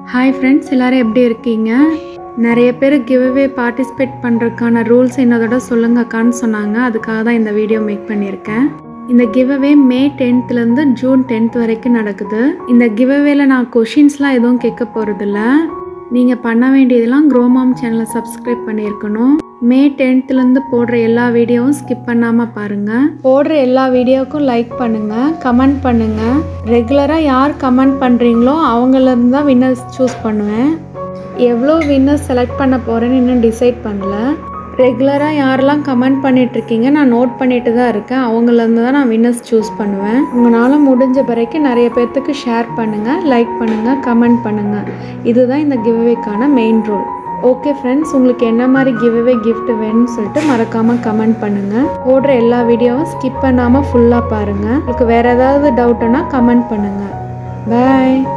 hi friends எல்லாரும் எப்படி இருக்கீங்க நிறைய பேர் கிவ்அவே பார்ட்டிசிபேட் பண்ணுறதுக்கான ரூல்ஸ் என்னதோட சொல்லுங்கக்கான்னு சொன்னாங்க அதுக்காக தான் இந்த வீடியோ மேக் பண்ணியிருக்கேன் இந்த கிவ்அவே மே டென்த்லேருந்து ஜூன் டென்த் வரைக்கும் நடக்குது இந்த கிவ்அவேல நான் கொஷின்ஸ்லாம் எதுவும் கேட்க போகிறதில்ல நீங்கள் பண்ண வேண்டியதெல்லாம் க்ரோமாம் சேனலை சப்ஸ்கிரைப் பண்ணியிருக்கணும் மே டென்த்லேருந்து போடுற எல்லா வீடியோவும் ஸ்கிப் பண்ணாமல் பாருங்கள் போடுற எல்லா வீடியோவுக்கும் லைக் பண்ணுங்கள் கமெண்ட் பண்ணுங்கள் ரெகுலராக யார் கமெண்ட் பண்ணுறீங்களோ அவங்களேருந்து தான் வின்னர்ஸ் சூஸ் பண்ணுவேன் எவ்வளோ வின்னர்ஸ் செலக்ட் பண்ண போகிறேன்னு இன்னும் டிசைட் பண்ணல ரெகுலராக யாரெல்லாம் கமெண்ட் பண்ணிகிட்ருக்கீங்க நான் நோட் பண்ணிட்டு தான் இருக்கேன் அவங்களேருந்து தான் நான் வின்னர்ஸ் சூஸ் பண்ணுவேன் உங்களால் முடிஞ்ச வரைக்கும் நிறைய பேர்த்துக்கு ஷேர் பண்ணுங்கள் லைக் பண்ணுங்கள் கமெண்ட் பண்ணுங்கள் இதுதான் இந்த கிவ்அவேக்கான மெயின் ரோல் ஓகே ஃப்ரெண்ட்ஸ் உங்களுக்கு என்ன மாதிரி கிவ்அவே gift வேணும்னு சொல்லிட்டு மறக்காமல் கமெண்ட் பண்ணுங்கள் போடுற எல்லா வீடியோவும் ஸ்கிப் பண்ணாமல் ஃபுல்லாக பாருங்கள் உங்களுக்கு வேறு ஏதாவது டவுட்டுன்னா கமெண்ட் பண்ணுங்கள் பாய்